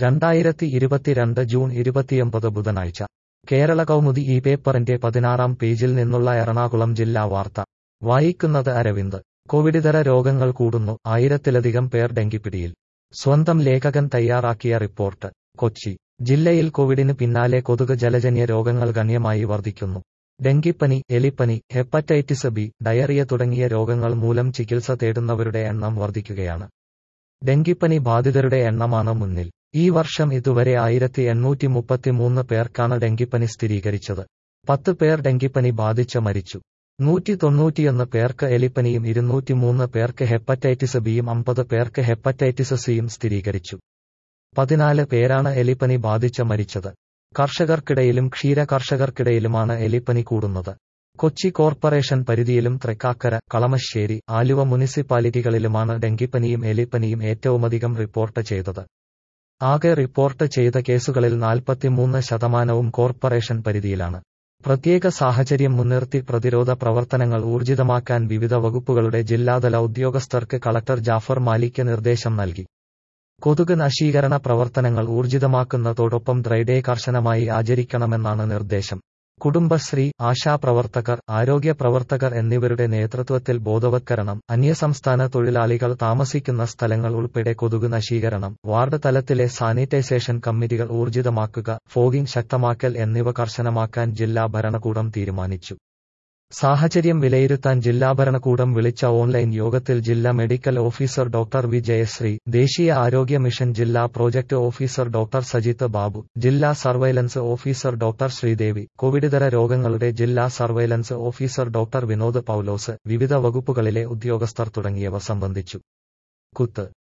രണ്ടായിരത്തി ഇരുപത്തിരണ്ട് ജൂൺ ഇരുപത്തിയൊമ്പത് ബുധനാഴ്ച കേരള കൗമുദി ഈ പേപ്പറിന്റെ പതിനാറാം പേജിൽ നിന്നുള്ള എറണാകുളം ജില്ലാ വാർത്ത വായിക്കുന്നത് അരവിന്ദ് കോവിഡിതര രോഗങ്ങൾ കൂടുന്നു ആയിരത്തിലധികം പേർ ഡെങ്കിപ്പിടിയിൽ സ്വന്തം ലേഖകൻ തയ്യാറാക്കിയ റിപ്പോർട്ട് കൊച്ചി ജില്ലയിൽ കോവിഡിന് പിന്നാലെ കൊതുക് ജലജന്യ രോഗങ്ങൾ ഗണ്യമായി വർദ്ധിക്കുന്നു ഡെങ്കിപ്പനി എലിപ്പനി ഹെപ്പറ്റൈറ്റിസ് ബി ഡയറിയ തുടങ്ങിയ രോഗങ്ങൾ മൂലം ചികിത്സ തേടുന്നവരുടെ എണ്ണം വർദ്ധിക്കുകയാണ് ഡെങ്കിപ്പനി ബാധിതരുടെ എണ്ണമാണ് മുന്നിൽ ഈ വർഷം ഇതുവരെ ആയിരത്തി എണ്ണൂറ്റി മുപ്പത്തിമൂന്ന് പേർക്കാണ് ഡെങ്കിപ്പനി സ്ഥിരീകരിച്ചത് പത്ത് പേർ ഡെങ്കിപ്പനി ബാധിച്ച് മരിച്ചു നൂറ്റി തൊണ്ണൂറ്റിയൊന്ന് പേർക്ക് എലിപ്പനിയും ഇരുന്നൂറ്റിമൂന്ന് പേർക്ക് ഹെപ്പറ്റൈറ്റിസ് ബിയും അമ്പത് പേർക്ക് ഹെപ്പറ്റൈറ്റിസ് സിയും സ്ഥിരീകരിച്ചു പതിനാല് പേരാണ് എലിപ്പനി ബാധിച്ച് മരിച്ചത് കർഷകർക്കിടയിലും ക്ഷീര കർഷകർക്കിടയിലുമാണ് എലിപ്പനി കൂടുന്നത് കൊച്ചി കോർപ്പറേഷൻ പരിധിയിലും തൃക്കാക്കര കളമശ്ശേരി ആലുവ മുനിസിപ്പാലിറ്റികളിലുമാണ് ഡെങ്കിപ്പനിയും എലിപ്പനിയും ഏറ്റവുമധികം റിപ്പോർട്ട് ചെയ്തത് ആകെ റിപ്പോർട്ട് ചെയ്ത കേസുകളിൽ നാൽപ്പത്തിമൂന്ന് ശതമാനവും കോർപ്പറേഷൻ പരിധിയിലാണ് പ്രത്യേക സാഹചര്യം മുൻനിർത്തി പ്രതിരോധ പ്രവർത്തനങ്ങൾ ഊർജിതമാക്കാൻ വിവിധ വകുപ്പുകളുടെ ജില്ലാതല ഉദ്യോഗസ്ഥർക്ക് കളക്ടർ ജാഫർ മാലിക്ക് നിർദ്ദേശം നൽകി കൊതുക് നശീകരണ പ്രവർത്തനങ്ങൾ ഊർജിതമാക്കുന്നതോടൊപ്പം ഡ്രൈഡേ കർശനമായി ആചരിക്കണമെന്നാണ് നിർദ്ദേശം കുടുംബശ്രീ ആശാപ്രവർത്തകർ ആരോഗ്യ പ്രവർത്തകർ എന്നിവരുടെ നേതൃത്വത്തിൽ ബോധവത്കരണം അന്യസംസ്ഥാന തൊഴിലാളികൾ താമസിക്കുന്ന സ്ഥലങ്ങൾ ഉൾപ്പെടെ കൊതുക് നശീകരണം വാർഡ് തലത്തിലെ സാനിറ്റൈസേഷൻ കമ്മിറ്റികൾ ഊർജിതമാക്കുക ഫോഗിംഗ് ശക്തമാക്കൽ എന്നിവ കർശനമാക്കാൻ ജില്ലാ ഭരണകൂടം തീരുമാനിച്ചു സാഹചര്യം വിലയിരുത്താൻ ജില്ലാ ഭരണകൂടം വിളിച്ച ഓൺലൈൻ യോഗത്തിൽ ജില്ലാ medical officer doctor V Jayasree ദേശീയ ആരോഗ്യ മിഷൻ ജില്ലാ project officer doctor Sajith Babu ജില്ലാ സർവൈലൻസ് ഓഫീസർ ഡോക്ടർ ശ്രീദേവി കോവിഡിതര രോഗങ്ങളുടെ ജില്ലാ surveillance officer doctor Vinod Paulose വിവിധ വകുപ്പുകളിലെ ഉദ്യോഗസ്ഥർ തുടങ്ങിയവർ സംബന്ധിച്ചു കുത്ത്